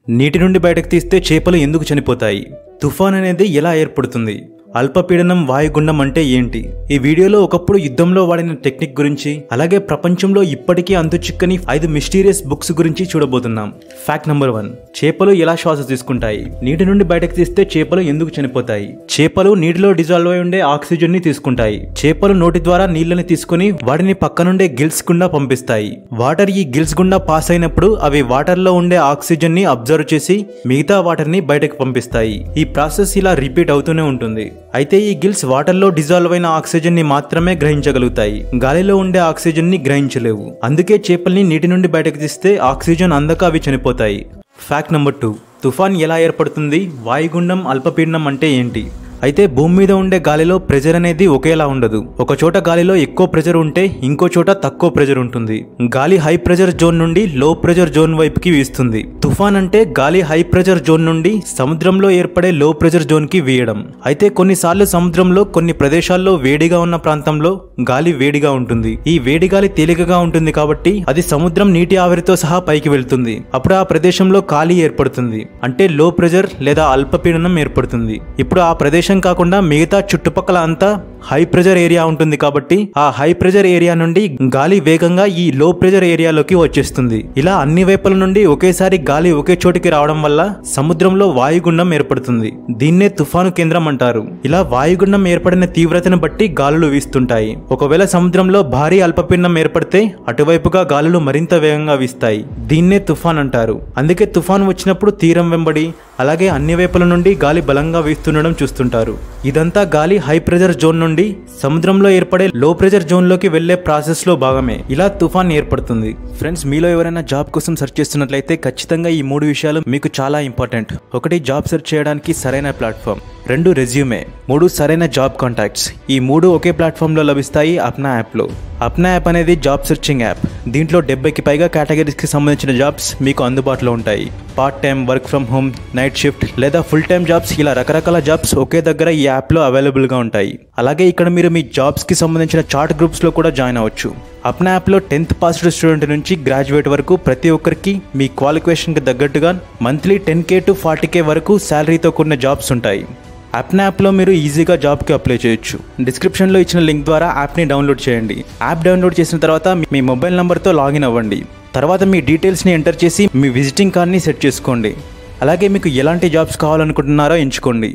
నీటి నుండి బయటకు తీస్తే చేపలు ఎందుకు చనిపోతాయి తుఫాన్ అనేది ఎలా ఏర్పడుతుంది అల్పపీడనం వాయుగుండం అంటే ఏంటి ఈ వీడియోలో ఒకప్పుడు యుద్ధంలో వాడిన టెక్నిక్ గురించి అలాగే ప్రపంచంలో ఇప్పటికీ అంతు చిక్కని ఐదు మిస్టీరియస్ బుక్స్ గురించి చూడబోతున్నాం ఫ్యాక్ట్ నంబర్ వన్ చేపలు ఎలా శ్వాస తీసుకుంటాయి నీటి నుండి బయటకు తీస్తే చేపలు ఎందుకు చనిపోతాయి చేపలు నీటిలో డిజాల్వ్ అయి ఉండే ఆక్సిజన్ ని తీసుకుంటాయి చేపలు నోటి ద్వారా నీళ్ళని తీసుకుని వాటిని పక్కనుండే గిల్స్ గుండా పంపిస్తాయి వాటర్ ఈ గిల్స్ గుండా పాస్ అయినప్పుడు అవి వాటర్ లో ఉండే ఆక్సిజన్ ని అబ్జర్వ్ చేసి మిగతా వాటర్ ని బయటకు పంపిస్తాయి ఈ ప్రాసెస్ ఇలా రిపీట్ అవుతూనే ఉంటుంది అయితే ఈ గిల్స్ వాటర్ లో డిజాల్వ్ అయిన ఆక్సిజన్ ని మాత్రమే గ్రహించగలుగుతాయి గాలిలో ఉండే ఆక్సిజన్ ని గ్రహించలేవు అందుకే చేపల్ని నీటి నుండి బయటకు తీస్తే ఆక్సిజన్ అందక అవి చనిపోతాయి ఫ్యాక్ట్ నెంబర్ టూ తుఫాన్ ఎలా ఏర్పడుతుంది వాయుగుండం అల్పపీడనం అంటే ఏంటి అయితే భూమి మీద ఉండే గాలిలో ప్రెజర్ అనేది ఒకేలా ఉండదు ఒక చోట గాలిలో ఎక్కువ ప్రెజర్ ఉంటే ఇంకో చోట తక్కువ ప్రెజర్ ఉంటుంది గాలి హై ప్రెజర్ జోన్ నుండి లో ప్రెజర్ జోన్ వైపుకి వీస్తుంది తుఫాన్ అంటే గాలి హై ప్రెజర్ జోన్ నుండి సముద్రంలో ఏర్పడే లో ప్రెజర్ జోన్ కి వీయడం అయితే కొన్నిసార్లు సముద్రంలో కొన్ని ప్రదేశాల్లో వేడిగా ఉన్న ప్రాంతంలో గాలి వేడిగా ఉంటుంది ఈ వేడి గాలి తేలికగా ఉంటుంది కాబట్టి అది సముద్రం నీటి ఆవిరితో సహా పైకి వెళ్తుంది అప్పుడు ఆ ప్రదేశంలో ఖాళీ ఏర్పడుతుంది అంటే లో ప్రెజర్ లేదా అల్పపీడనం ఏర్పడుతుంది ఇప్పుడు ఆ ప్రదేశం కాకుండా మిగతా చుట్టుపక్కల అంతా హై ప్రెజర్ ఏరియా ఉంటుంది కాబట్టి ఆ హై ప్రెజర్ ఏరియా నుండి గాలి వేగంగా ఈ లో ప్రెజర్ ఏరియాలోకి వచ్చేస్తుంది ఇలా అన్ని వైపుల నుండి ఒకేసారి గాలి ఒకే చోటికి రావడం వల్ల సముద్రంలో వాయుగుండం ఏర్పడుతుంది దీన్నే తుఫాను కేంద్రం అంటారు ఇలా వాయుగుండం ఏర్పడిన తీవ్రతను బట్టి గాలులు వీస్తుంటాయి ఒకవేళ సముద్రంలో భారీ అల్పపీడనం ఏర్పడితే అటువైపుగా గాలులు మరింత వేగంగా వీస్తాయి దీన్నే తుఫాన్ అంటారు అందుకే తుఫాన్ వచ్చినప్పుడు తీరం వెంబడి అలాగే అన్ని వైపుల నుండి గాలి బలంగా వీస్తుండడం చూస్తుంటారు ఇదంతా గాలి హై ప్రెజర్ జోన్ నుండి సముద్రంలో ఏర్పడే లో ప్రెజర్ జోన్లోకి వెళ్లే ప్రాసెస్ లో భాగమే ఇలా తుఫాన్ ఏర్పడుతుంది ఫ్రెండ్స్ మీలో ఎవరైనా జాబ్ కోసం సెర్చ్ చేస్తున్నట్లయితే ఖచ్చితంగా ఈ మూడు విషయాలు మీకు చాలా ఇంపార్టెంట్ ఒకటి జాబ్ సెర్చ్ చేయడానికి సరైన ప్లాట్ఫామ్ రెండు రెజ్యూమే మూడు సరైన జాబ్ కాంటాక్ట్స్ ఈ మూడు ఒకే ప్లాట్ఫామ్లో లభిస్తాయి అప్నా యాప్లో అప్నా యాప్ అనేది జాబ్ సెర్చింగ్ యాప్ దీంట్లో డెబ్బైకి పైగా కేటగిరీస్కి సంబంధించిన జాబ్స్ మీకు అందుబాటులో ఉంటాయి part time work from home night shift లేదా ఫుల్ టైం జాబ్స్ ఇలా రకరకాల జాబ్స్ ఒకే దగ్గర ఈ యాప్లో అవైలబుల్గా ఉంటాయి అలాగే ఇక్కడ మీరు మీ జాబ్స్కి సంబంధించిన చార్ట్ గ్రూప్స్లో కూడా జాయిన్ అవ్వచ్చు అప్నా యాప్లో టెన్త్ పాస్డ్ స్టూడెంట్ నుంచి గ్రాడ్యుయేట్ వరకు ప్రతి ఒక్కరికి మీ క్వాలిఫికేషన్కి తగ్గట్టుగా monthly ten K to forty K వరకు శాలరీతో కూడిన జాబ్స్ ఉంటాయి అప్నా యాప్లో మీరు ఈజీగా జాబ్కి అప్లై చేయొచ్చు డిస్క్రిప్షన్లో ఇచ్చిన లింక్ ద్వారా యాప్ని డౌన్లోడ్ చేయండి యాప్ డౌన్లోడ్ చేసిన తర్వాత మీ మొబైల్ నెంబర్తో లాగిన్ అవ్వండి తర్వాత మీ డీటెయిల్స్ని ఎంటర్ చేసి మీ విజిటింగ్ కార్డ్ని సెట్ చేసుకోండి అలాగే మీకు ఎలాంటి జాబ్స్ కావాలనుకుంటున్నారో ఎంచుకోండి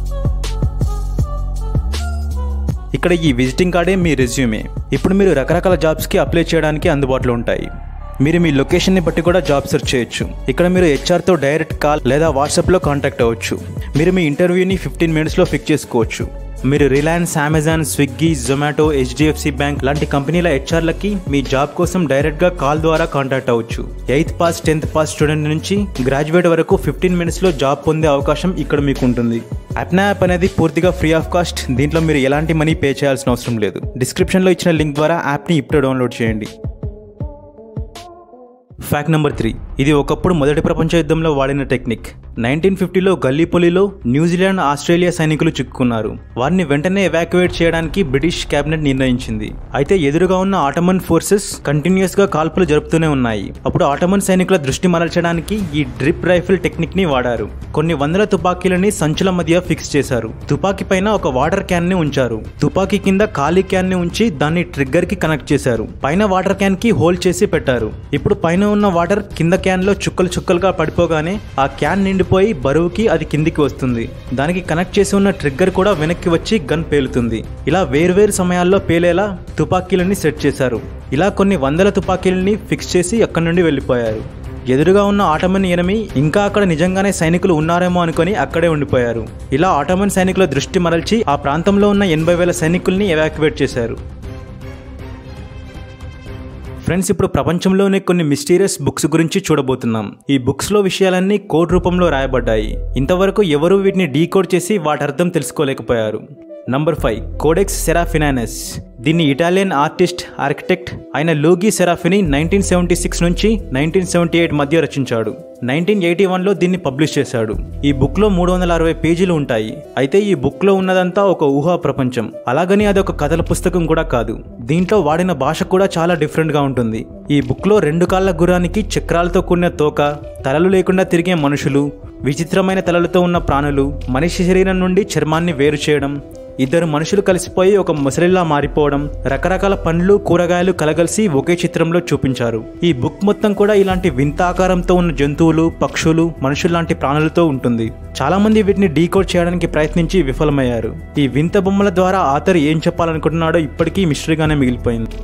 ఇక్కడ ఈ విజిటింగ్ కార్డే మీ రెజ్యూమే ఇప్పుడు మీరు రకరకాల జాబ్స్కి అప్లై చేయడానికి అందుబాటులో ఉంటాయి మీరు మీ లొకేషన్ని బట్టి కూడా జాబ్ సెర్చ్ చేయొచ్చు ఇక్కడ మీరు హెచ్ఆర్తో డైరెక్ట్ కాల్ లేదా వాట్సాప్లో కాంటాక్ట్ అవ్వచ్చు మీరు మీ ఇంటర్వ్యూని ఫిఫ్టీన్ మినిట్స్లో ఫిక్స్ చేసుకోవచ్చు మీరు రిలయన్స్ అమెజాన్ స్విగ్గీ జొమాటో హెచ్డిఎఫ్సి బ్యాంక్ లాంటి కంపెనీల హెచ్ఆర్లకి మీ జాబ్ కోసం డైరెక్ట్గా కాల్ ద్వారా కాంటాక్ట్ అవ్వచ్చు eighth pass tenth pass student నుంచి గ్రాడ్యుయేట్ వరకు ఫిఫ్టీన్ మినిట్స్లో జాబ్ పొందే అవకాశం ఇక్కడ మీకు ఉంటుంది అప్నా యాప్ అనేది పూర్తిగా ఫ్రీ ఆఫ్ కాస్ట్ దీంట్లో మీరు ఎలాంటి మనీ పే చేయాల్సిన అవసరం లేదు డిస్క్రిప్షన్లో ఇచ్చిన లింక్ ద్వారా యాప్ని ఇప్పుడు డౌన్లోడ్ చేయండి ఫ్యాక్ట్ నెంబర్ త్రీ ఇది ఒకప్పుడు మొదటి ప్రపంచ యుద్ధంలో వాడిన టెక్నిక్ నైన్టీన్ ఫిఫ్టీలో గల్లీపొలిలో న్యూజిలాండ్ ఆస్ట్రేలియా సైనికులు చిక్కుకున్నారు వారిని వెంటనే ఎవాక్యువేట్ చేయడానికి బ్రిటిష్ కేబినెట్ నిర్ణయించింది అయితే ఎదురుగా ఉన్న ఆటమన్ ఫోర్సెస్ కంటిన్యూస్ గా కాల్పులు జరుపుతూనే ఉన్నాయి అప్పుడు ఆటమన్ సైనికుల దృష్టి మరల్చడానికి ఈ డ్రిప్ రైఫిల్ టెక్నిక్ ని వాడారు కొన్ని వందల తుపాకీలని సంచుల మధ్య ఫిక్స్ చేశారు తుపాకీ పైన ఒక వాటర్ క్యాన్ ని ఉంచారు తుపాకీ కింద ఖాళీ క్యాన్ ని ఉంచి దాన్ని ట్రిగ్గర్ కి కనెక్ట్ చేశారు పైన వాటర్ క్యాన్ కి హోల్డ్ చేసి పెట్టారు ఇప్పుడు పైన ఉన్న వాటర్ కింద క్యాన్ లో చుక్కలు చుక్కలుగా పడిపోగానే ఆ క్యాన్ నిండిపోయి బరువుకి అది కిందికి వస్తుంది దానికి కనెక్ట్ చేసి ఉన్న ట్రిగ్గర్ కూడా వెనక్కి వచ్చి గన్ పేలుతుంది ఇలా వేర్వేరు సమయాల్లో పేలేలా తుపాకీలని సెట్ చేశారు ఇలా కొన్ని వందల తుపాకీలని ఫిక్స్ చేసి అక్కడి నుండి వెళ్ళిపోయారు ఎదురుగా ఉన్న ఆటమన్ ఎనమి ఇంకా అక్కడ నిజంగానే సైనికులు ఉన్నారేమో అనుకొని అక్కడే ఉండిపోయారు ఇలా ఆటమన్ సైనికుల దృష్టి మరల్చి ఆ ప్రాంతంలో ఉన్న ఎనభై వేల సైనికుల్ని ఎవాక్యువేట్ చేశారు ఫ్రెండ్స్ ఇప్పుడు ప్రపంచంలోనే కొన్ని మిస్టీరియస్ బుక్స్ గురించి చూడబోతున్నాం ఈ బుక్స్ లో విషయాలన్నీ కోడ్ రూపంలో రాయబడ్డాయి ఇంతవరకు ఎవరూ వీటిని డీకోడ్ చేసి వాటి అర్థం తెలుసుకోలేకపోయారు నంబర్ ఫైవ్ కోడెక్స్ సెరాఫినానెస్ దీన్ని ఇటాలియన్ ఆర్టిస్ట్ ఆర్కిటెక్ట్ అయిన Luigi Serafini nineteen seventy six నుంచి నైన్టీన్ సెవెంటీ ఎయిట్ మధ్య రచించాడు నైన్టీన్ ఎయిటీ వన్లో దీన్ని పబ్లిష్ చేశాడు ఈ బుక్లో మూడు వందల అరవై పేజీలు ఉంటాయి అయితే ఈ బుక్లో ఉన్నదంతా ఒక ఊహా ప్రపంచం అలాగని అది ఒక కథల పుస్తకం కూడా కాదు దీంట్లో వాడిన భాష కూడా చాలా డిఫరెంట్గా ఉంటుంది ఈ బుక్లో రెండు కాళ్ళ గుర్రానికి చక్రాలతో కూడిన తోక తలలు లేకుండా తిరిగే మనుషులు విచిత్రమైన తలలతో ఉన్న ప్రాణులు మనిషి శరీరం నుండి చర్మాన్ని వేరు చేయడం ఇద్దరు మనుషులు కలిసిపోయి ఒక ముసలిలా మారిపోవడం రకరకాల పండ్లు కూరగాయలు కలగలిసి ఒకే చిత్రంలో చూపించారు ఈ బుక్ మొత్తం కూడా ఇలాంటి వింత ఆకారంతో ఉన్న జంతువులు పక్షులు మనుషులు లాంటి ప్రాణులతో ఉంటుంది చాలా మంది వీటిని డీకోడ్ చేయడానికి ప్రయత్నించి విఫలమయ్యారు ఈ వింత బొమ్మల ద్వారా ఆథర్ ఏం చెప్పాలనుకుంటున్నాడో ఇప్పటికీ మిస్టరీగానే మిగిలిపోయింది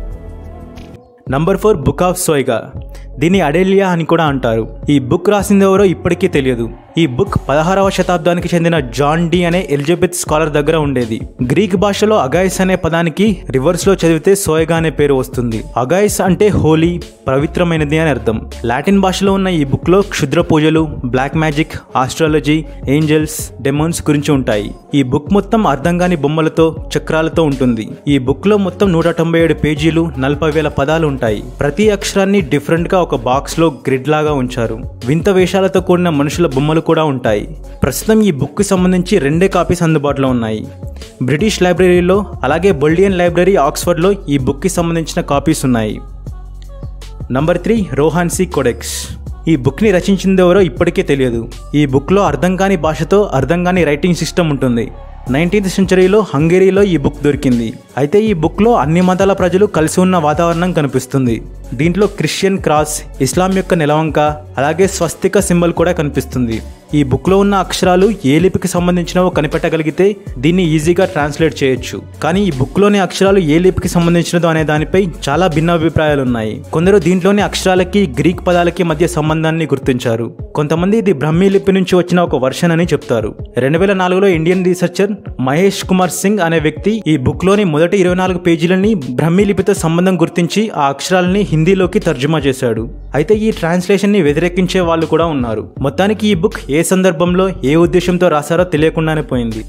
number four book of Soyga దీన్ని అడేలియా అని కూడా అంటారు ఈ బుక్ రాసింది ఎవరో ఇప్పటికీ తెలియదు ఈ బుక్ పదహారవ శతాబ్దానికి చెందిన జాన్ డి అనే ఎలిజబెత్ స్కాలర్ దగ్గర ఉండేది గ్రీక్ భాషలో అగాయిస్ అనే పదానికి రివర్స్ లో చదివితే సోయగా అనే పేరు వస్తుంది అగాయిస్ అంటే హోలీ పవిత్రమైనది అని అర్థం లాటిన్ భాషలో ఉన్న ఈ బుక్ లో క్షుద్ర పూజలు black magic astrology angels demons గురించి ఉంటాయి ఈ బుక్ మొత్తం అర్థం కాని బొమ్మలతో చక్రాలతో ఉంటుంది ఈ బుక్ లో మొత్తం నూట తొంభై ఏడు పేజీలు నలభై వేల పదాలు ఉంటాయి ప్రతి అక్షరాన్ని డిఫరెంట్ గా ఒక బాక్స్ లో గ్రిడ్ లాగా ఉంచారు వింత వేషాలతో కూడిన మనుషుల బొమ్మలు కూడా ఉంటాయి ప్రస్తుతం ఈ బుక్ కి సంబంధించి రెండే కాపీస్ అందుబాటులో ఉన్నాయి బ్రిటిష్ లైబ్రరీలో అలాగే బొల్డియన్ లైబ్రరీ ఆక్స్ఫర్డ్లో ఈ బుక్ కి సంబంధించిన కాపీస్ ఉన్నాయి నంబర్ త్రీ రోహాన్సీ కొడెక్స్ ఈ బుక్ని రచించింది ఎవరో ఇప్పటికే తెలియదు ఈ బుక్లో అర్థం కాని భాషతో అర్థం కాని రైటింగ్ సిస్టమ్ ఉంటుంది నైన్టీన్త్ సెంచరీలో హంగేరీలో ఈ బుక్ దొరికింది అయితే ఈ బుక్లో అన్ని మతాల ప్రజలు కలిసి ఉన్న వాతావరణం కనిపిస్తుంది దీంట్లో క్రిస్టియన్ క్రాస్ ఇస్లాం యొక్క నిలవంక అలాగే స్వస్తిక సింబల్ కూడా కనిపిస్తుంది ఈ బుక్లో ఉన్న అక్షరాలు ఏ లిపికి సంబంధించినవో కనిపెట్టగలిగితే దీన్ని ఈజీగా ట్రాన్స్లేట్ చేయొచ్చు కానీ ఈ బుక్లోని అక్షరాలు ఏ లిపికి సంబంధించినదో అనే దానిపై చాలా భిన్నాభిప్రాయాలు ఉన్నాయి కొందరు దీంట్లోని అక్షరాలకి గ్రీక్ పదాలకి మధ్య సంబంధాన్ని గుర్తించారు కొంతమంది ఇది బ్రహ్మీ లిపి నుంచి వచ్చిన ఒక వర్షన్ అని చెప్తారు రెండు వేల నాలుగులో ఇండియన్ రీసెర్చర్ మహేష్ కుమార్ సింగ్ అనే వ్యక్తి ఈ బుక్లోని మొదటి ఇరవై నాలుగు పేజీలని బ్రహ్మీ లిపితో సంబంధం గుర్తించి ఆ అక్షరాలని హిందీలోకి తర్జుమా చేశాడు అయితే ఈ ట్రాన్స్లేషన్ ని వ్యతిరేకించే వాళ్ళు కూడా ఉన్నారు మొత్తానికి ఈ బుక్ ఏ సందర్భంలో ఏ ఉద్దేశంతో రాశారో తెలియకుండానే పోయింది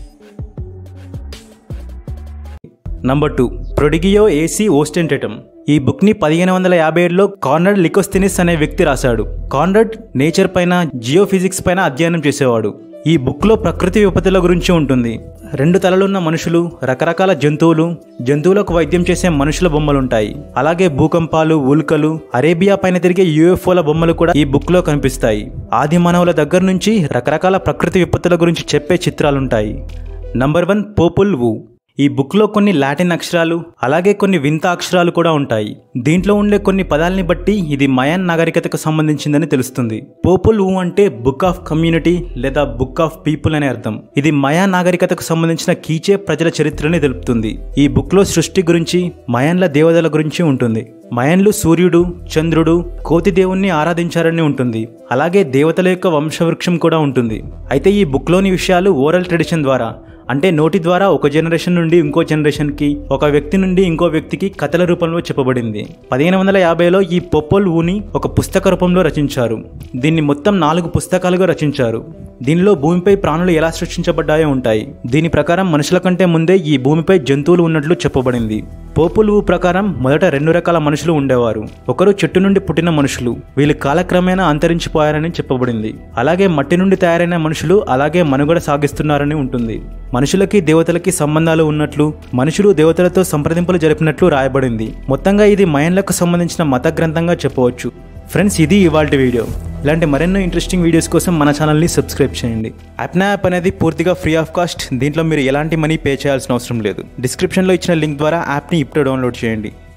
number two Prodigiorum ac Ostentorum ఈ బుక్ని పదిహేను వందల యాభై ఏడులో కార్నడ్ లికోస్థినిస్ అనే వ్యక్తి రాశాడు కార్నడ్ నేచర్ పైన జియోఫిజిక్స్ పైన అధ్యయనం చేసేవాడు ఈ బుక్లో ప్రకృతి విపత్తుల గురించి ఉంటుంది రెండు తలలున్న మనుషులు రకరకాల జంతువులు జంతువులకు వైద్యం చేసే మనుషుల బొమ్మలుంటాయి అలాగే భూకంపాలు ఉల్కలు అరేబియా పైన తిరిగే యూఎఫ్ఓల బొమ్మలు కూడా ఈ బుక్ లో కనిపిస్తాయి ఆది మానవుల దగ్గర నుంచి రకరకాల ప్రకృతి విపత్తుల గురించి చెప్పే చిత్రాలుంటాయి నంబర్ వన్ పోపుల్ వు ఈ బుక్లో కొన్ని లాటిన్ అక్షరాలు అలాగే కొన్ని వింత అక్షరాలు కూడా ఉంటాయి దీంట్లో ఉండే కొన్ని పదాలని బట్టి ఇది మయాన్ నాగరికతకు సంబంధించిందని తెలుస్తుంది పోపుల్ ఊ అంటే బుక్ ఆఫ్ కమ్యూనిటీ లేదా బుక్ ఆఫ్ పీపుల్ అనే అర్థం ఇది మయా నాగరికతకు సంబంధించిన కీచే ప్రజల చరిత్రని తెలుపుతుంది ఈ బుక్లో సృష్టి గురించి మయాన్ల దేవతల గురించి ఉంటుంది మయన్లు సూర్యుడు చంద్రుడు కోతి దేవుణ్ణి ఆరాధించారని ఉంటుంది అలాగే దేవతల యొక్క వంశవృక్షం కూడా ఉంటుంది అయితే ఈ బుక్లోని విషయాలు ఓరల్ ట్రెడిషన్ ద్వారా అంటే నోటి ద్వారా ఒక జనరేషన్ నుండి ఇంకో జనరేషన్కి ఒక వ్యక్తి నుండి ఇంకో వ్యక్తికి కథల రూపంలో చెప్పబడింది పదిహేను వందల యాభైలో ఈ పొప్పొల్ ఊని ఒక పుస్తక రూపంలో రచించారు దీన్ని మొత్తం నాలుగు పుస్తకాలుగా రచించారు దీనిలో భూమిపై ప్రాణులు ఎలా సృష్టించబడ్డాయో ఉంటాయి దీని ప్రకారం మనుషుల కంటే ముందే ఈ భూమిపై జంతువులు ఉన్నట్లు చెప్పబడింది పోపులు ప్రకారం మొదట రెండు రకాల మనుషులు ఉండేవారు ఒకరు చెట్టు నుండి పుట్టిన మనుషులు వీళ్ళు కాలక్రమేణా అంతరించిపోయారని చెప్పబడింది అలాగే మట్టి నుండి తయారైన మనుషులు అలాగే మనుగడ సాగిస్తున్నారని ఉంటుంది మనుషులకి దేవతలకి సంబంధాలు ఉన్నట్లు మనుషులు దేవతలతో సంప్రదింపులు జరిపినట్లు రాయబడింది మొత్తంగా ఇది మయన్లకు సంబంధించిన మత గ్రంథంగా చెప్పవచ్చు ఫ్రెండ్స్ ఇది ఇవాళ వీడియో ఇలాంటి మరెన్నో ఇంట్రెస్టింగ్ వీడియోస్ కోసం మన ఛానల్ని సబ్స్క్రైబ్ చేయండి యాప్నా యాప్ అనేది పూర్తిగా ఫ్రీ ఆఫ్ కాస్ట్ దీంట్లో మీరు ఎలాంటి మనీ పే చేయాల్సిన అవసరం లేదు డిస్క్రిప్షన్లో ఇచ్చిన లింక్ ద్వారా యాప్ని ఇప్పుడు డౌన్లోడ్ చేయండి